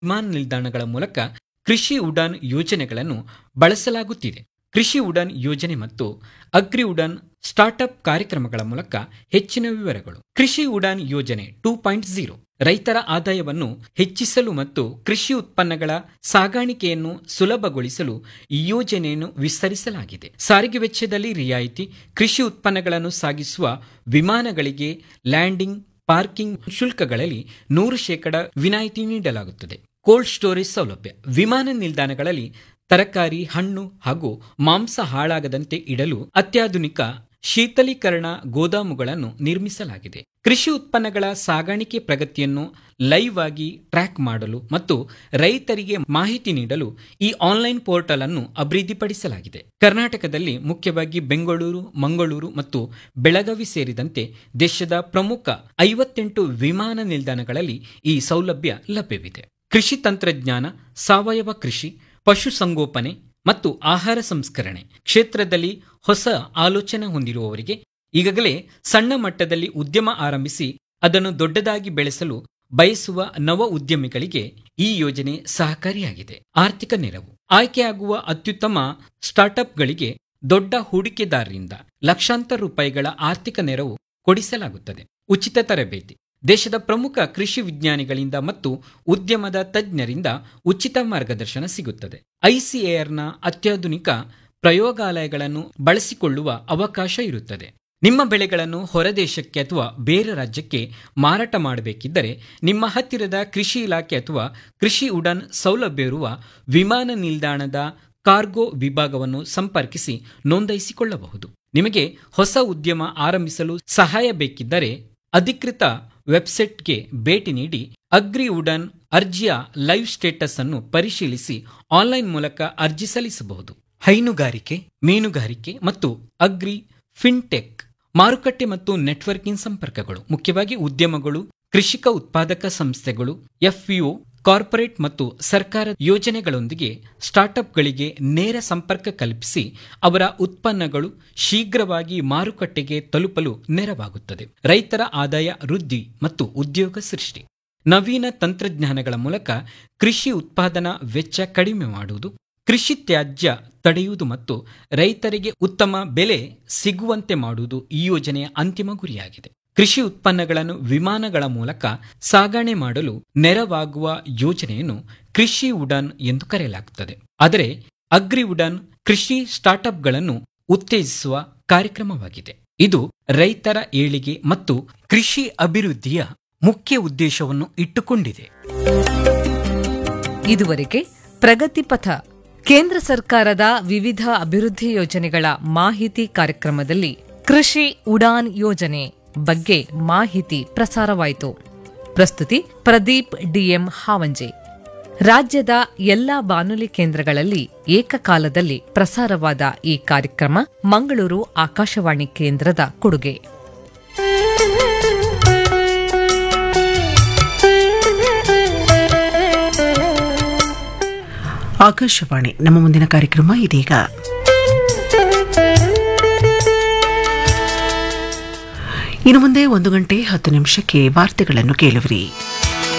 ವಿಮಾನ ನಿಲ್ದಾಣಗಳ ಮೂಲಕ ಕೃಷಿ ಉಡಾನ್ ಯೋಜನೆಗಳನ್ನು ಬಳಸಲಾಗುತ್ತಿದೆ ಕೃಷಿ ಉಡಾನ್ ಯೋಜನೆ ಮತ್ತು ಅಗ್ರಿ ಉಡಾನ್ ಸ್ಟಾರ್ಟ್ಅಪ್ ಕಾರ್ಯಕ್ರಮಗಳ ಮೂಲಕ ಹೆಚ್ಚಿನ ವಿವರಗಳು ಕೃಷಿ ಉಡಾನ್ ಯೋಜನೆ ಟೂ ಪಾಯಿಂಟ್ ಝೀರೋ ರೈತರ ಆದಾಯವನ್ನು ಹೆಚ್ಚಿಸಲು ಮತ್ತು ಕೃಷಿ ಉತ್ಪನ್ನಗಳ ಸಾಗಾಣಿಕೆಯನ್ನು ಸುಲಭಗೊಳಿಸಲು ಈ ಯೋಜನೆಯನ್ನು ವಿಸ್ತರಿಸಲಾಗಿದೆ ಸಾರಿಗೆ ವೆಚ್ಚದಲ್ಲಿ ರಿಯಾಯಿತಿ ಕೃಷಿ ಉತ್ಪನ್ನಗಳನ್ನು ಸಾಗಿಸುವ ವಿಮಾನಗಳಿಗೆ ಲ್ಯಾಂಡಿಂಗ್ ಪಾರ್ಕಿಂಗ್ ಶುಲ್ಕಗಳಲ್ಲಿ ನೂರು ಶೇಕಡ ವಿನಾಯಿತಿ ನೀಡಲಾಗುತ್ತದೆ ಕೋಲ್ಡ್ ಸ್ಟೋರೇಜ್ ಸೌಲಭ್ಯ ವಿಮಾನ ನಿಲ್ದಾಣಗಳಲ್ಲಿ ತರಕಾರಿ ಹಣ್ಣು ಹಾಗೂ ಮಾಂಸ ಹಾಳಾಗದಂತೆ ಇಡಲು ಅತ್ಯಾಧುನಿಕ ಶೀತಲೀಕರಣ ಗೋದಾಮುಗಳನ್ನು ನಿರ್ಮಿಸಲಾಗಿದೆ ಕೃಷಿ ಉತ್ಪನ್ನಗಳ ಸಾಗಾಣಿಕೆ ಪ್ರಗತಿಯನ್ನು ಲೈವ್ ಆಗಿ ಟ್ರ್ಯಾಕ್ ಮಾಡಲು ಮತ್ತು ರೈತರಿಗೆ ಮಾಹಿತಿ ನೀಡಲು ಈ ಆನ್ಲೈನ್ ಪೋರ್ಟಲ್ ಅನ್ನು ಅಭಿವೃದ್ಧಿಪಡಿಸಲಾಗಿದೆ ಕರ್ನಾಟಕದಲ್ಲಿ ಮುಖ್ಯವಾಗಿ ಬೆಂಗಳೂರು ಮಂಗಳೂರು ಮತ್ತು ಬೆಳಗಾವಿ ಸೇರಿದಂತೆ ದೇಶದ ಪ್ರಮುಖ ಐವತ್ತೆಂಟು ವಿಮಾನ ನಿಲ್ದಾಣಗಳಲ್ಲಿ ಈ ಸೌಲಭ್ಯ ಲಭ್ಯವಿದೆ ಕೃಷಿ ತಂತ್ರಜ್ಞಾನ ಸಾವಯವ ಕೃಷಿ ಪಶುಸಂಗೋಪನೆ ಮತ್ತು ಆಹಾರ ಸಂಸ್ಕರಣೆ ಕ್ಷೇತ್ರದಲ್ಲಿ ಹೊಸ ಆಲೋಚನೆ ಹೊಂದಿರುವವರಿಗೆ ಈಗಾಗಲೇ ಸಣ್ಣ ಮಟ್ಟದಲ್ಲಿ ಉದ್ಯಮ ಆರಂಭಿಸಿ ಅದನ್ನು ದೊಡ್ಡದಾಗಿ ಬೆಳೆಸಲು ಬಯಸುವ ನವ ಉದ್ಯಮಿಗಳಿಗೆ ಈ ಯೋಜನೆ ಸಹಕಾರಿಯಾಗಿದೆ ಆರ್ಥಿಕ ನೆರವು ಆಯ್ಕೆಯಾಗುವ ಅತ್ಯುತ್ತಮ ಸ್ಟಾರ್ಟ್ಅಪ್ಗಳಿಗೆ ದೊಡ್ಡ ಹೂಡಿಕೆದಾರರಿಂದ ಲಕ್ಷಾಂತರ ರೂಪಾಯಿಗಳ ಆರ್ಥಿಕ ನೆರವು ಕೊಡಿಸಲಾಗುತ್ತದೆ ಉಚಿತ ತರಬೇತಿ ದೇಶದ ಪ್ರಮುಖ ಕೃಷಿ ವಿಜ್ಞಾನಿಗಳಿಂದ ಮತ್ತು ಉದ್ಯಮದ ತಜ್ಞರಿಂದ ಉಚಿತ ಮಾರ್ಗದರ್ಶನ ಸಿಗುತ್ತದೆ ಐಸಿಎಆರ್ನ ಅತ್ಯಾಧುನಿಕ ಪ್ರಯೋಗಾಲಯಗಳನ್ನು ಬಳಸಿಕೊಳ್ಳುವ ಅವಕಾಶ ಇರುತ್ತದೆ ನಿಮ್ಮ ಬೆಳೆಗಳನ್ನು ಹೊರದೇಶಕ್ಕೆ ಅಥವಾ ಬೇರೆ ರಾಜ್ಯಕ್ಕೆ ಮಾರಾಟ ಮಾಡಬೇಕಿದ್ದರೆ ನಿಮ್ಮ ಹತ್ತಿರದ ಕೃಷಿ ಇಲಾಖೆ ಅಥವಾ ಕೃಷಿ ಉಡಾನ್ ಸೌಲಭ್ಯವಿರುವ ವಿಮಾನ ನಿಲ್ದಾಣದ ಕಾರ್ಗೋ ವಿಭಾಗವನ್ನು ಸಂಪರ್ಕಿಸಿ ನೋಂದಾಯಿಸಿಕೊಳ್ಳಬಹುದು ನಿಮಗೆ ಹೊಸ ಉದ್ಯಮ ಆರಂಭಿಸಲು ಸಹಾಯ ಬೇಕಿದ್ದರೆ ಅಧಿಕೃತ ವೆಬ್ಸೈಟ್ಗೆ ಭೇಟಿ ನೀಡಿ ಅಗ್ರಿ ಉಡಾನ್ ಅರ್ಜಿಯ ಲೈವ್ ಸ್ಟೇಟಸ್ ಅನ್ನು ಪರಿಶೀಲಿಸಿ ಆನ್ಲೈನ್ ಮೂಲಕ ಅರ್ಜಿ ಸಲ್ಲಿಸಬಹುದು ಹೈನುಗಾರಿಕೆ ಮೀನುಗಾರಿಕೆ ಮತ್ತು ಅಗ್ರಿ ಫಿನ್ಟೆಕ್ ಮಾರುಕಟ್ಟೆ ಮತ್ತು ನೆಟ್ವರ್ಕಿಂಗ್ ಸಂಪರ್ಕಗಳು ಮುಖ್ಯವಾಗಿ ಉದ್ಯಮಗಳು ಕೃಷಿಕ ಉತ್ಪಾದಕ ಸಂಸ್ಥೆಗಳು ಎಫ್ಪಿಒ ಕಾರ್ಪೊರೇಟ್ ಮತ್ತು ಸರ್ಕಾರ ಯೋಜನೆಗಳೊಂದಿಗೆ ಸ್ಟಾರ್ಟ್ಅಪ್ಗಳಿಗೆ ನೇರ ಸಂಪರ್ಕ ಕಲ್ಪಿಸಿ ಅವರ ಉತ್ಪನ್ನಗಳು ಶೀಘ್ರವಾಗಿ ಮಾರುಕಟ್ಟೆಗೆ ತಲುಪಲು ನೆರವಾಗುತ್ತದೆ ರೈತರ ಆದಾಯ ವೃದ್ಧಿ ಮತ್ತು ಉದ್ಯೋಗ ಸೃಷ್ಟಿ ನವೀನ ತಂತ್ರಜ್ಞಾನಗಳ ಮೂಲಕ ಕೃಷಿ ಉತ್ಪಾದನಾ ವೆಚ್ಚ ಕಡಿಮೆ ಮಾಡುವುದು ಕೃಷಿ ತ್ಯಾಜ್ಯ ತಡೆಯುವುದು ಮತ್ತು ರೈತರಿಗೆ ಉತ್ತಮ ಬೆಲೆ ಸಿಗುವಂತೆ ಮಾಡುವುದು ಈ ಯೋಜನೆಯ ಅಂತಿಮ ಗುರಿಯಾಗಿದೆ ಕೃಷಿ ಉತ್ಪನ್ನಗಳನ್ನು ವಿಮಾನಗಳ ಮೂಲಕ ಸಾಗಣೆ ಮಾಡಲು ನೆರವಾಗುವ ಯೋಜನೆಯನ್ನು ಕೃಷಿ ಉಡಾನ್ ಎಂದು ಕರೆಯಲಾಗುತ್ತದೆ ಆದರೆ ಅಗ್ರಿ ಉಡಾನ್ ಕೃಷಿ ಸ್ಟಾರ್ಟ್ಅಪ್ಗಳನ್ನು ಉತ್ತೇಜಿಸುವ ಕಾರ್ಯಕ್ರಮವಾಗಿದೆ ಇದು ರೈತರ ಏಳಿಗೆ ಮತ್ತು ಕೃಷಿ ಅಭಿವೃದ್ಧಿಯ ಮುಖ್ಯ ಉದ್ದೇಶವನ್ನು ಇಟ್ಟುಕೊಂಡಿದೆ ಇದುವರೆಗೆ ಪ್ರಗತಿ ಪಥ ಕೇಂದ್ರ ಸರ್ಕಾರದ ವಿವಿಧ ಅಭಿವೃದ್ಧಿ ಯೋಜನೆಗಳ ಮಾಹಿತಿ ಕಾರ್ಯಕ್ರಮದಲ್ಲಿ ಕೃಷಿ ಉಡಾನ್ ಯೋಜನೆ ಬಗ್ಗೆ ಮಾಹಿತಿ ಪ್ರಸಾರವಾಯಿತು ಪ್ರಸ್ತುತಿ ಪ್ರದೀಪ್ ಡಿಎಂ ಹಾವಂಜೆ ರಾಜ್ಯದ ಎಲ್ಲಾ ಬಾನುಲಿ ಕೇಂದ್ರಗಳಲ್ಲಿ ಏಕಕಾಲದಲ್ಲಿ ಪ್ರಸಾರವಾದ ಈ ಕಾರ್ಯಕ್ರಮ ಮಂಗಳೂರು ಆಕಾಶವಾಣಿ ಕೇಂದ್ರದ ಕೊಡುಗೆ ಆಕಾಶವಾಣಿ ನಮ್ಮ ಮುಂದಿನ ಕಾರ್ಯಕ್ರಮ ಇದೀಗ ಇನ್ನು ಮುಂದೆ ಒಂದು ಗಂಟೆ ಹತ್ತು ನಿಮಿಷಕ್ಕೆ ವಾರ್ತೆಗಳನ್ನು ಕೇಳುವಿರಿ